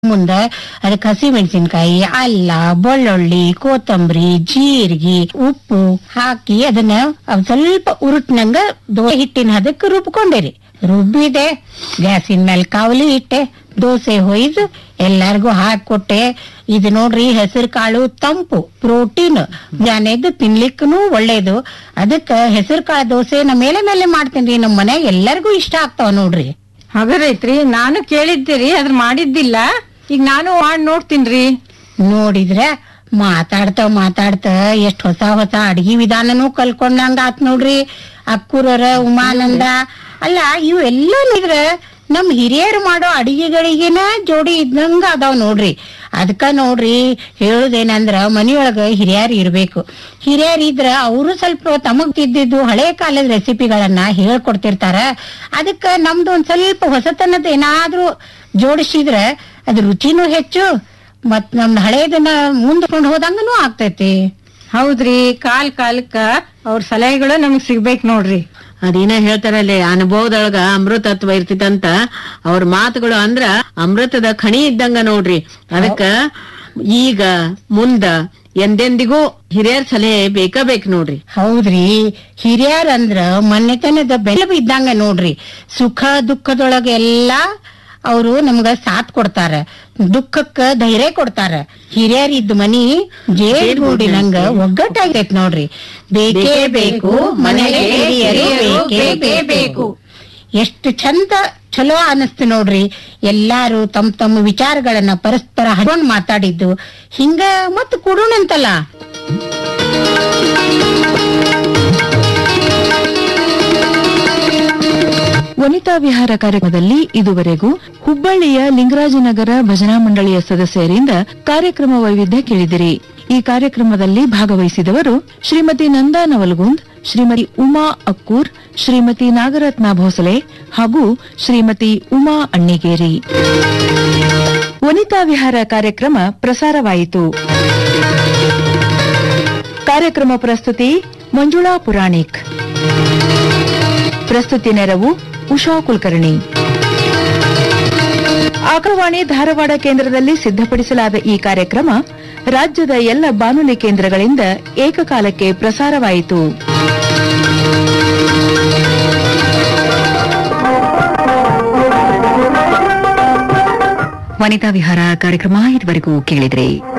ಮುಂದ ಅದಕ್ಕೆ ಹಸಿ ಮೆಣಸಿನ್ಕಾಯಿ ಅಲ್ಲ ಬೆಳ್ಳುಳ್ಳಿ ಕೊತ್ತಂಬರಿ ಜೀರಿಗೆ ಉಪ್ಪು ಹಾಕಿ ಅದನ್ನ ಒಂದ್ ಸ್ವಲ್ಪ ಉರುಟ್ನಂಗ ದೋಸೆ ಹಿಟ್ಟಿನ ಹದಕ್ಕೆ ರುಬ್ಕೊಂಡಿರಿ ರುಬ್ಬಿದೆ ಗ್ಯಾಸಿನ ಮೇಲೆ ಕಾವಲಿ ಇಟ್ಟೆ ದೋಸೆ ಹೊಯ್ದು ಎಲ್ಲಾರ್ಗೂ ಹಾಕೊಟ್ಟೆ ಇದು ನೋಡ್ರಿ ಹೆಸರು ಕಾಳು ತಂಪು ಪ್ರೋಟೀನ್ ಜಾನೆದ್ದು ತಿನ್ಲಿಕ್ಕೂ ಒಳ್ಳೇದು ಅದಕ್ಕ ಹೆಸರು ಕಾಳು ದೋಸೆ ನಾ ಮೇಲೆ ಮೇಲೆ ಮಾಡ್ತೇನ್ರಿ ನಮ್ಮ ಮನ್ಯಾಗ ಎಲ್ಲರಿಗೂ ಇಷ್ಟ ಆಗ್ತಾವ ನೋಡ್ರಿ ಹಾಗಾರೈತ್ರಿ ನಾನು ಕೇಳಿದ್ದೀರಿ ಅದ್ರ ಮಾಡಿದ್ದಿಲ್ಲ ಈಗ ನಾನು ಮಾಡಿ ನೋಡ್ತೀನ್ರಿ ನೋಡಿದ್ರೆ ಮಾತಾಡ್ತಾ ಮಾತಾಡ್ತಾ ಎಷ್ಟ್ ಹೊಸ ಹೊಸ ಅಡಿಗೆ ವಿಧಾನನೂ ಕಲ್ಕೊಂಡಂಗ ಆತ್ ನೋಡ್ರಿ ಅಕ್ಕೂರರ ಉಮಾನಂದ ಅಲ್ಲ ಇವೆಲ್ಲ ಇದ್ರ ನಮ್ ಹಿರಿಯರು ಮಾಡೋ ಅಡಿಗೆಗಳಿಗೆನ ಜೋಡಿ ಇದ್ದಂಗ ಅದಾವ್ ನೋಡ್ರಿ ಅದಕ್ಕ ನೋಡ್ರಿ ಹೇಳುದೇನಂದ್ರ ಮನಿಯೊಳಗ ಹಿರಿಯರ್ ಇರ್ಬೇಕು ಹಿರಿಯರ್ ಇದ್ರ ಅವರು ಸ್ವಲ್ಪ ತಮಗ್ ತಿದ್ದಿದ್ದು ಹಳೆ ಕಾಲದ ರೆಸಿಪಿಗಳನ್ನ ಹೇಳ್ಕೊಡ್ತಿರ್ತಾರ ಅದಕ್ಕ ನಮ್ದು ಒಂದ್ ಸ್ವಲ್ಪ ಹೊಸತನದ ಏನಾದ್ರೂ ಜೋಡಿಸಿದ್ರ ಅದ್ ರುಚಿನೂ ಹೆಚ್ಚು ಮತ್ ನಮ್ ಹಳೇದನ್ನ ಮುಂದ್ಕೊಂಡ್ ಹೋದಂಗನೂ ಆಗ್ತೈತಿ ಹೌದ್ರಿ ಕಾಲ್ ಕಾಲಕ್ಕ ಅವ್ರ ಸಲಹೆಗಳು ನಮಗ್ ಸಿಗ್ಬೇಕ್ ನೋಡ್ರಿ ಅದೇನ ಹೇಳ್ತಾರಲ್ಲೇ ಅನುಭವದೊಳಗ ಅಮೃತತ್ವ ಇರ್ತಿತ್ತಂತ ಅವ್ರ ಮಾತುಗಳು ಅಂದ್ರ ಅಮೃತದ ಖಣಿ ಇದ್ದಂಗ ನೋಡ್ರಿ ಅದಕ್ಕ ಈಗ ಮುಂದ ಎಂದೆಂದಿಗೂ ಹಿರಿಯರ್ ಸಲಹೆ ಬೇಕ ಬೇಕ್ ನೋಡ್ರಿ ಹೌದ್ರಿ ಹಿರಿಯರ್ ಅಂದ್ರ ಮನೆತನದ ಬೆಲೆ ಇದ್ದಂಗ ನೋಡ್ರಿ ಸುಖ ದುಃಖದೊಳಗ ಎಲ್ಲಾ ಅವರು ನಮ್ಗ ಸಾಥ್ ಕೊಡ್ತಾರ ದುಃಖಕ್ಕ ಧೈರ್ಯ ಕೊಡ್ತಾರ ಹಿರಿಯರ್ ಇದ್ದ ಮನಿ ಜೇಡ್ಗೂಡಿನಂಗ ಒಗ್ಗಟ್ಟಾಗೈತ್ ನೋಡ್ರಿ ಬೇಕೇ ಬೇಕು ಮನೆಗೆ ಹಿರಿಯರು ಬೇಕೇ ಬೇಕು ಎಷ್ಟು ಚಂದ ಚಲೋ ಅನಿಸ್ತು ನೋಡ್ರಿ ಎಲ್ಲಾರು ತಮ್ ತಮ್ಮ ವಿಚಾರಗಳನ್ನ ಪರಸ್ಪರ ಹಂಚ್ಕೊಂಡ್ ಮಾತಾಡಿದ್ದು ಹಿಂಗ ಮತ್ ಕೊಡೋಣಂತಲ್ಲ ವನಿತಾ ವಿಹಾರ ಕಾರ್ಯಕ್ರಮದಲ್ಲಿ ಇದುವರೆಗೂ ಹುಬ್ಬಳ್ಳಿಯ ಲಿಂಗರಾಜನಗರ ಭಜನಾ ಮಂಡಳಿಯ ಸದಸ್ಯರಿಂದ ಕಾರ್ಯಕ್ರಮ ವೈವಿಧ್ಯ ಕೇಳಿದಿರಿ ಈ ಕಾರ್ಯಕ್ರಮದಲ್ಲಿ ಭಾಗವಹಿಸಿದವರು ಶ್ರೀಮತಿ ನಂದಾ ನವಲ್ಗುಂದ್ ಶ್ರೀಮತಿ ಉಮಾ ಅಕ್ಕೂರ್ ಶ್ರೀಮತಿ ನಾಗರತ್ನ ಭೋಸಲೆ ಹಾಗೂ ಶ್ರೀಮತಿ ಉಮಾ ಅಣ್ಣಿಗೇರಿ ವನಿತಾ ವಿಹಾರ ಕಾರ್ಯಕ್ರಮ ಪ್ರಸಾರವಾಯಿತು ಕಾರ್ಯಕ್ರಮ ಪ್ರಸ್ತುತಿ ಮಂಜುಳಾ ಪುರಾಣಿಕ್ ಪ್ರಸ್ತುತಿ ನೆರವು ಉಷಾ ಕುಲಕರ್ಣಿ ಆಕಾಶವಾಣಿ ಧಾರವಾಡ ಕೇಂದ್ರದಲ್ಲಿ ಸಿದ್ಧಪಡಿಸಲಾದ ಈ ಕಾರ್ಯಕ್ರಮ ರಾಜ್ಯದ ಎಲ್ಲ ಬಾನುಲಿ ಕೇಂದ್ರಗಳಿಂದ ಏಕಕಾಲಕ್ಕೆ ಪ್ರಸಾರವಾಯಿತು ವನಿತಾ ವಿಹಾರ ಕಾರ್ಯಕ್ರಮ ಇದುವರೆಗೂ ಕೇಳಿದ್ರಿ